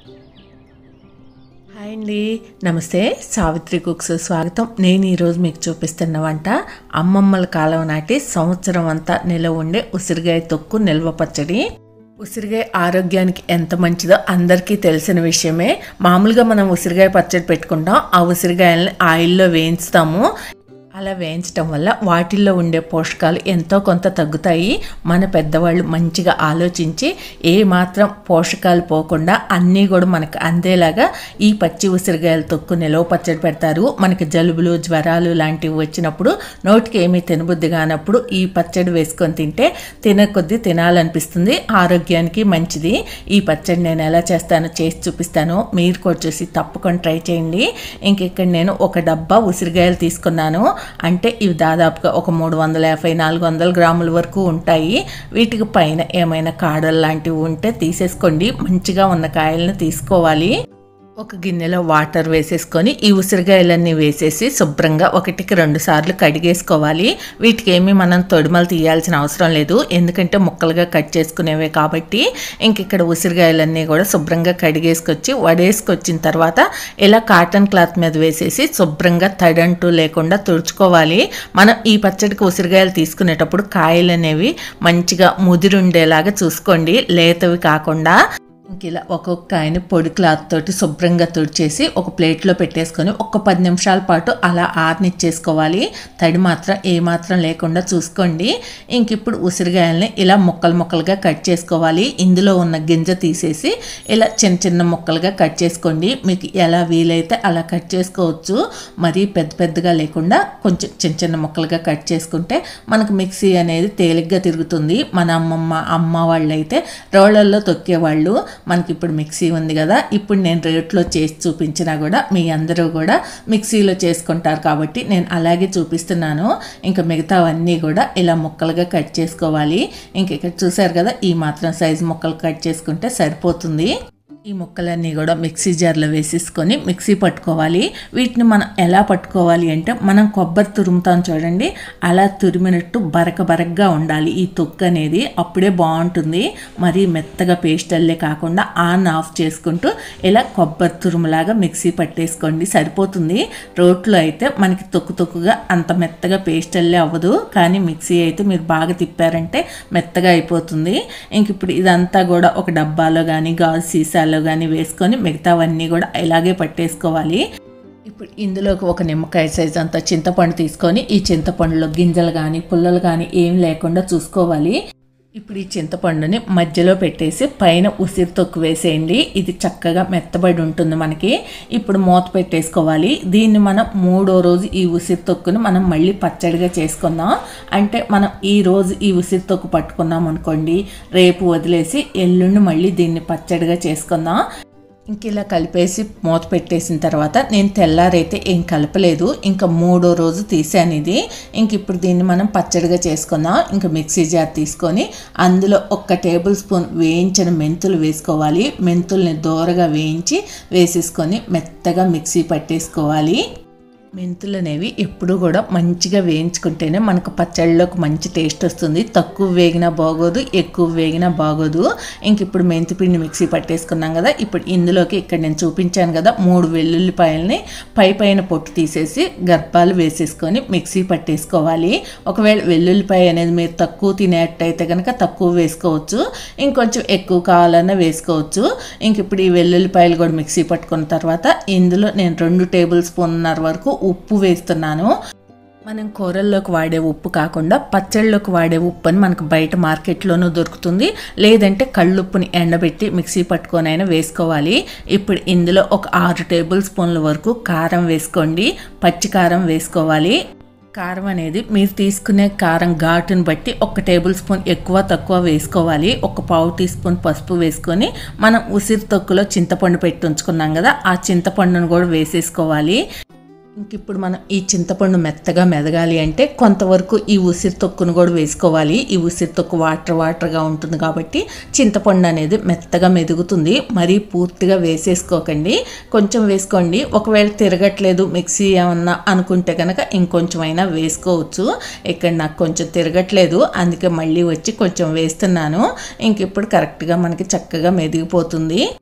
hi అండి నమస్తే Savitri cooks స్వాగతం నేను ఈరోజు మీకు చూపిస్తున్న వంట అమ్మమ్మల కాలం నాటి సంవత్సరం అంతా నిలవ ఉండే ఉసిరికాయ తొక్కు నిల్వ పచ్చడి ఉసిరికాయ ఆరోగ్యానికి ఎంత మంచిదో అందరికీ తెలిసిన విషయమే మామూలుగా మనం ఉసిరికాయ పచ్చడి పెట్టుకుంటాం ఆ ఉసిరికాయలని ఆయిల్లో వేయించుతాము అలా వేయించటం వల్ల వాటిల్లో ఉండే పోషకాలు ఎంతో కొంత తగ్గుతాయి మన పెద్దవాళ్ళు మంచిగా ఆలోచించి ఏ మాత్రం పోషకాలు పోకుండా అన్నీ కూడా మనకు అందేలాగా ఈ పచ్చి ఉసిరికాయల తొక్కు నిలవ పచ్చడి పెడతారు మనకి జలుబులు జ్వరాలు లాంటివి వచ్చినప్పుడు నోటికి ఏమీ తినబుద్ధి కానప్పుడు ఈ పచ్చడి వేసుకొని తింటే తిన కొద్దీ తినాలనిపిస్తుంది ఆరోగ్యానికి మంచిది ఈ పచ్చడి నేను ఎలా చేస్తానో చేసి చూపిస్తాను మీరు కూడా చూసి తప్పకుండా ట్రై చేయండి ఇంక ఇక్కడ నేను ఒక డబ్బా ఉసిరికాయలు తీసుకున్నాను అంటే ఇవి దాదాపుగా ఒక మూడు వందల యాభై నాలుగు వందల గ్రాముల వరకు ఉంటాయి వీటికి పైన ఏమైనా కాడలు లాంటివి ఉంటే తీసేసుకోండి మంచిగా ఉన్న కాయలను తీసుకోవాలి ఒక గిన్నెలో వాటర్ వేసేసుకొని ఈ ఉసిరికాయలన్నీ వేసేసి శుభ్రంగా ఒకటికి రెండు సార్లు కడిగేసుకోవాలి వీటికి ఏమీ మనం తొడిమలు తీయాల్సిన అవసరం లేదు ఎందుకంటే ముక్కలుగా కట్ చేసుకునేవే కాబట్టి ఇంక ఇక్కడ ఉసిరికాయలన్నీ కూడా శుభ్రంగా కడిగేసుకొచ్చి వడేసుకొచ్చిన తర్వాత ఇలా కాటన్ క్లాత్ మీద వేసేసి శుభ్రంగా తడంటూ లేకుండా తుడుచుకోవాలి మనం ఈ పచ్చడికి ఉసిరికాయలు తీసుకునేటప్పుడు కాయలు అనేవి మంచిగా ముదిరుండేలాగా చూసుకోండి లేతవి కాకుండా ఇంక ఇలా ఒక్కొక్క కాయని పొడి క్లాత్ తోటి శుభ్రంగా తుడిచేసి ఒక ప్లేట్లో పెట్టేసుకొని ఒక పది నిమిషాల పాటు అలా ఆరనిచ్చేసుకోవాలి తడి మాత్రం ఏ మాత్రం లేకుండా చూసుకోండి ఇంక ఇప్పుడు ఉసిరికాయల్ని ఇలా ముక్కలు ముక్కలుగా కట్ చేసుకోవాలి ఇందులో ఉన్న గింజ తీసేసి ఇలా చిన్న చిన్న ముక్కలుగా కట్ చేసుకోండి మీకు ఎలా వీలైతే అలా కట్ చేసుకోవచ్చు మరీ పెద్ద పెద్దగా లేకుండా కొంచెం చిన్న చిన్న ముక్కలుగా కట్ చేసుకుంటే మనకు మిక్సీ అనేది తేలిగ్గా తిరుగుతుంది మన అమ్మమ్మ అమ్మ వాళ్ళు అయితే రోళ్ళల్లో తొక్కేవాళ్ళు మనకి ఇప్పుడు మిక్సీ ఉంది కదా ఇప్పుడు నేను రేట్లో చేసి చూపించినా కూడా మీ అందరూ కూడా మిక్సీలో చేసుకుంటారు కాబట్టి నేను అలాగే చూపిస్తున్నాను ఇంకా మిగతావన్నీ కూడా ఇలా ముక్కలుగా కట్ చేసుకోవాలి ఇంక ఇక్కడ చూసారు కదా ఈ మాత్రం సైజు ముక్కలు కట్ చేసుకుంటే సరిపోతుంది ఈ ముక్కలన్నీ కూడా మిక్సీ జార్లో వేసేసుకొని మిక్సీ పట్టుకోవాలి వీటిని మనం ఎలా పట్టుకోవాలి అంటే మనం కొబ్బరి తురుముతాం చూడండి అలా తురిమినట్టు బరక బరకగా ఉండాలి ఈ తొక్కు అనేది అప్పుడే బాగుంటుంది మరీ మెత్తగా పేస్ట్ అల్లే కాకుండా ఆన్ ఆఫ్ చేసుకుంటూ ఇలా కొబ్బరి తురుములాగా మిక్సీ పట్టేసుకోండి సరిపోతుంది రోట్లో అయితే మనకి తొక్కు తొక్కుగా అంత మెత్తగా పేస్ట్ అల్లే అవ్వదు కానీ మిక్సీ అయితే మీరు బాగా తిప్పారంటే మెత్తగా అయిపోతుంది ఇంక ఇప్పుడు ఇదంతా కూడా ఒక డబ్బాలో కానీ గాజు సీసాలో కానీ వేసుకొని మిగతావన్నీ కూడా ఇలాగే పట్టేసుకోవాలి ఇప్పుడు ఇందులోకి ఒక నిమ్మకాయ సైజ్ అంత చింతపండు తీసుకొని ఈ చింతపండులో గింజలు కానీ పుల్లలు కానీ ఏం లేకుండా చూసుకోవాలి ఇప్పుడు ఈ చింతపండుని మధ్యలో పెట్టేసి పైన ఉసిరి తొక్కు వేసేయండి ఇది చక్కగా మెత్తబడి ఉంటుంది మనకి ఇప్పుడు మూత పెట్టేసుకోవాలి దీన్ని మనం మూడో రోజు ఈ ఉసిరి తొక్కుని మనం మళ్ళీ పచ్చడిగా చేసుకుందాం అంటే మనం ఈ రోజు ఈ ఉసిరి తొక్కు పట్టుకున్నాం అనుకోండి రేపు వదిలేసి ఎల్లుండి మళ్ళీ దీన్ని పచ్చడిగా చేసుకుందాం ఇంక ఇలా కలిపేసి మూత పెట్టేసిన తర్వాత నేను తెల్లారైతే ఏం కలపలేదు ఇంకా మూడో రోజు తీసాను ఇది ఇంక ఇప్పుడు దీన్ని మనం పచ్చడిగా చేసుకుందాం ఇంకా మిక్సీ జార్ తీసుకొని అందులో ఒక్క టేబుల్ స్పూన్ వేయించిన మెంతులు వేసుకోవాలి మెంతుల్ని దోరగా వేయించి వేసేసుకొని మెత్తగా మిక్సీ పట్టేసుకోవాలి మెంతులు అనేవి ఎప్పుడు కూడా మంచిగా వేయించుకుంటేనే మనకు పచ్చళ్ళలోకి మంచి టేస్ట్ వస్తుంది తక్కువ వేగినా బాగోదు ఎక్కువ వేగినా బాగోదు ఇంక ఇప్పుడు మెంతి పిండి మిక్సీ పట్టేసుకున్నాం కదా ఇప్పుడు ఇందులోకి ఇక్కడ నేను చూపించాను కదా మూడు వెల్లుల్లిపాయలని పై పైన పొట్టు తీసేసి గర్భాలు వేసేసుకొని మిక్సీ పట్టేసుకోవాలి ఒకవేళ వెల్లుల్లిపాయ అనేది మీరు తక్కువ తినేటైతే కనుక తక్కువ వేసుకోవచ్చు ఇంకొంచెం ఎక్కువ కావాలన్నా వేసుకోవచ్చు ఇంక ఇప్పుడు ఈ వెల్లుల్లిపాయలు కూడా మిక్సీ పట్టుకున్న తర్వాత ఇందులో నేను రెండు టేబుల్ స్పూన్నర వరకు ఉప్పు వేస్తున్నాను మనం కూరల్లోకి వాడే ఉప్పు కాకుండా పచ్చళ్ళలోకి వాడే ఉప్పు అని మనకు బయట మార్కెట్లోనూ దొరుకుతుంది లేదంటే కళ్ళుప్పుని ఎండబెట్టి మిక్సీ పట్టుకొనైనా వేసుకోవాలి ఇప్పుడు ఇందులో ఒక ఆరు టేబుల్ స్పూన్ల వరకు కారం వేసుకోండి పచ్చి కారం వేసుకోవాలి కారం అనేది మీరు తీసుకునే కారం ఘాటుని బట్టి ఒక టేబుల్ స్పూన్ ఎక్కువ తక్కువ వేసుకోవాలి ఒక పావు టీ స్పూన్ పసుపు వేసుకొని మనం ఉసిరి తొక్కులో చింతపండు పెట్టి ఉంచుకున్నాం కదా ఆ చింతపండును కూడా వేసేసుకోవాలి ఇంక ఇప్పుడు మనం ఈ చింతపండు మెత్తగా మెదగాలి అంటే కొంతవరకు ఈ ఉసిరి తొక్కును కూడా వేసుకోవాలి ఈ ఉసిరి తొక్కు వాటర్ వాటర్గా ఉంటుంది కాబట్టి చింతపండు అనేది మెత్తగా మెదుగుతుంది మరీ పూర్తిగా వేసేసుకోకండి కొంచెం వేసుకోండి ఒకవేళ తిరగట్లేదు మిక్సీ ఏమన్నా అనుకుంటే కనుక ఇంకొంచెం అయినా వేసుకోవచ్చు ఇక్కడ నాకు కొంచెం తిరగట్లేదు అందుకే మళ్ళీ వచ్చి కొంచెం వేస్తున్నాను ఇంక ఇప్పుడు కరెక్ట్గా మనకి చక్కగా మెదిగిపోతుంది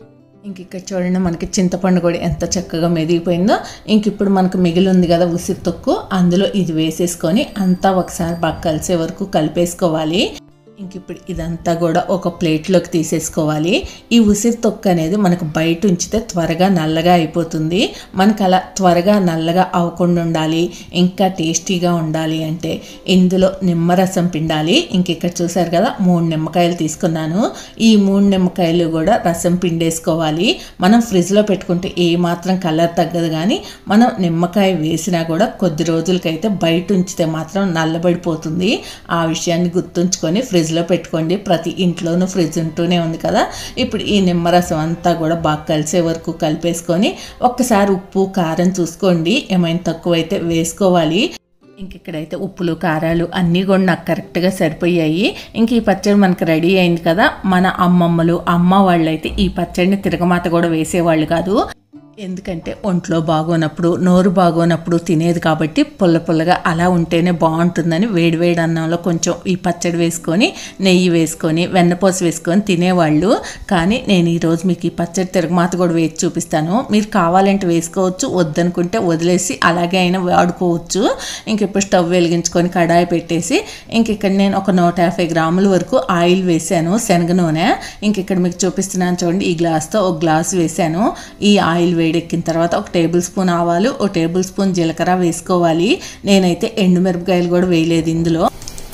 ఇంక ఇక్కడ చూడండి మనకి చింతపండు కూడా ఎంత చక్కగా మెదిగిపోయిందో ఇంక ఇప్పుడు మనకు మిగిలి ఉంది కదా ఉసిరి తొక్కు అందులో ఇది వేసేసుకొని అంతా ఒకసారి బాగా కలిసే వరకు కలిపేసుకోవాలి ఇంక ఇప్పుడు ఇదంతా కూడా ఒక ప్లేట్లోకి తీసేసుకోవాలి ఈ ఉసిరి తొక్క అనేది మనకు బయట ఉంచితే త్వరగా నల్లగా అయిపోతుంది మనకు అలా త్వరగా నల్లగా అవ్వకుండా ఉండాలి ఇంకా టేస్టీగా ఉండాలి అంటే ఇందులో నిమ్మరసం పిండాలి ఇంక ఇక్కడ చూసారు కదా మూడు నిమ్మకాయలు తీసుకున్నాను ఈ మూడు నిమ్మకాయలు కూడా రసం పిండేసుకోవాలి మనం ఫ్రిడ్జ్లో పెట్టుకుంటే ఏ మాత్రం కలర్ తగ్గదు కానీ మనం నిమ్మకాయ వేసినా కూడా కొద్ది రోజులకైతే బయట ఉంచితే మాత్రం నల్లబడిపోతుంది ఆ విషయాన్ని గుర్తుంచుకొని ఫ్రిడ్జ్లో పెట్టుకోండి ప్రతి ఇంట్లోనూ ఫ్రిడ్జ్ ఉంటూనే ఉంది కదా ఇప్పుడు ఈ నిమ్మరసం అంతా కూడా బాగా కలిసే వరకు కలిపేసుకొని ఒక్కసారి ఉప్పు కారం చూసుకోండి ఏమైనా తక్కువైతే వేసుకోవాలి ఇంక ఇక్కడైతే ఉప్పులు కారాలు అన్నీ కూడా నాకు కరెక్ట్గా సరిపోయాయి ఇంక ఈ పచ్చడి మనకు రెడీ అయింది కదా మన అమ్మమ్మలు అమ్మ వాళ్ళు అయితే ఈ పచ్చడిని తిరగమాత కూడా వేసేవాళ్ళు కాదు ఎందుకంటే ఒంట్లో బాగోనప్పుడు నోరు బాగోనప్పుడు తినేది కాబట్టి పుల్ల పుల్లగా అలా ఉంటేనే బాగుంటుందని వేడివేడి అన్నంలో కొంచెం ఈ పచ్చడి వేసుకొని నెయ్యి వేసుకొని వెన్నపూస వేసుకొని తినేవాళ్ళు కానీ నేను ఈరోజు మీకు ఈ పచ్చడి తిరగమాత కూడా వేసి చూపిస్తాను మీరు కావాలంటే వేసుకోవచ్చు వద్దనుకుంటే వదిలేసి అలాగే అయినా వాడుకోవచ్చు ఇంక ఇప్పుడు స్టవ్ వెలిగించుకొని కడాయి పెట్టేసి ఇంక ఇక్కడ నేను ఒక నూట యాభై గ్రాముల వరకు ఆయిల్ వేసాను శనగ నూనె ఇంక ఇక్కడ మీకు చూపిస్తున్నాను చూడండి ఈ గ్లాస్తో ఒక గ్లాస్ వేసాను ఈ ఆయిల్ వేడెక్కిన తర్వాత ఒక టేబుల్ స్పూన్ ఆవాలు ఒక టేబుల్ స్పూన్ జీలకర్ర వేసుకోవాలి నేనైతే ఎండుమిరపకాయలు కూడా వేయలేదు ఇందులో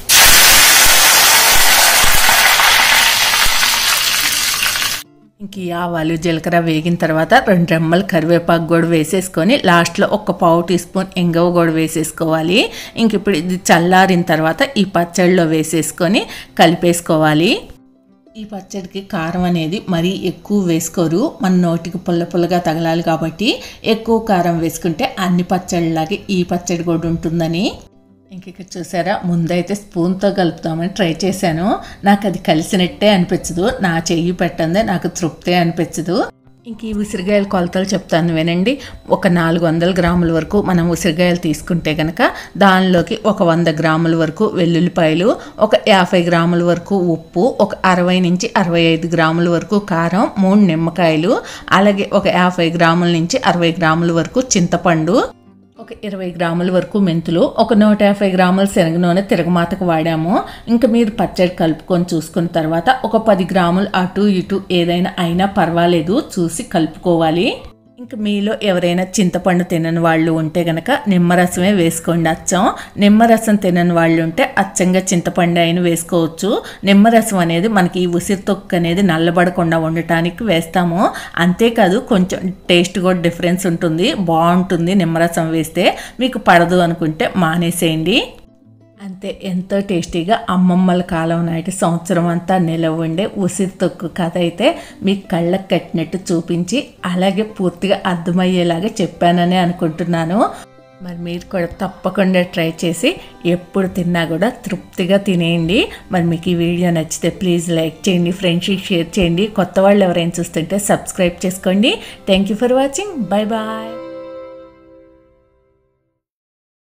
ఇంక ఈ ఆవాలు జీలకర్ర వేగిన తర్వాత రెండు రెమ్మలు కరివేపాకు కూడా వేసేసుకొని లాస్ట్లో ఒక పావు టీ స్పూన్ ఎంగవ కూడా వేసేసుకోవాలి ఇంక ఇప్పుడు ఇది చల్లారిన తర్వాత ఈ పచ్చడిలో వేసేసుకొని కలిపేసుకోవాలి ఈ పచ్చడికి కారం అనేది మరీ ఎక్కువ వేసుకోరు మన నోటికి పుల్ల పుల్లగా తగలాలి కాబట్టి ఎక్కువ కారం వేసుకుంటే అన్ని పచ్చడిలాగే ఈ పచ్చడి కూడా ఉంటుందని ఇంక ఇక్కడ చూసారా ముందైతే స్పూన్తో కలుపుతామని ట్రై చేశాను నాకు అది కలిసినట్టే అనిపించదు నా చెయ్యి పెట్టందే నాకు తృప్తే అనిపించదు ఇంక ఈ ఉసిరికాయల కొలతలు చెప్తాను వినండి ఒక నాలుగు వందల గ్రాముల వరకు మనం ఉసిరికాయలు తీసుకుంటే కనుక దానిలోకి ఒక వంద గ్రాముల వరకు వెల్లుల్లిపాయలు ఒక యాభై గ్రాముల వరకు ఉప్పు ఒక అరవై నుంచి అరవై ఐదు గ్రాముల వరకు కారం మూడు నిమ్మకాయలు అలాగే ఒక యాభై గ్రాముల నుంచి అరవై గ్రాముల వరకు చింతపండు ఒక ఇరవై గ్రాముల వరకు మెంతులు ఒక నూట యాభై గ్రాముల శనగ నూనె తిరగమాతకు వాడాము ఇంకా మీరు పచ్చడి కలుపుకొని చూసుకున్న తర్వాత ఒక పది గ్రాములు అటు ఇటు ఏదైనా అయినా పర్వాలేదు చూసి కలుపుకోవాలి ఇంకా మీలో ఎవరైనా చింతపండు తినని వాళ్ళు ఉంటే గనక నిమ్మరసమే వేసుకోండి అచ్చం నిమ్మరసం తినని వాళ్ళు ఉంటే అచ్చంగా చింతపండు అయిన వేసుకోవచ్చు నిమ్మరసం అనేది మనకి ఈ ఉసిరి తొక్కు అనేది నల్లబడకుండా ఉండటానికి వేస్తాము అంతేకాదు కొంచెం టేస్ట్ కూడా డిఫరెన్స్ ఉంటుంది బాగుంటుంది నిమ్మరసం వేస్తే మీకు పడదు అనుకుంటే మానేసేయండి అంతే ఎంతో టేస్టీగా అమ్మమ్మల కాలం నాటి సంవత్సరం అంతా నిలవ ఉండే ఉసిరి తొక్కు కథ అయితే మీ కళ్ళకు కట్టినట్టు చూపించి అలాగే పూర్తిగా అర్థమయ్యేలాగా చెప్పానని అనుకుంటున్నాను మరి మీరు కూడా తప్పకుండా ట్రై చేసి ఎప్పుడు తిన్నా కూడా తృప్తిగా తినేయండి మరి మీకు ఈ వీడియో నచ్చితే ప్లీజ్ లైక్ చేయండి ఫ్రెండ్షిప్ షేర్ చేయండి కొత్త వాళ్ళు ఎవరైనా చూస్తుంటే సబ్స్క్రైబ్ చేసుకోండి thank you for watching bye bye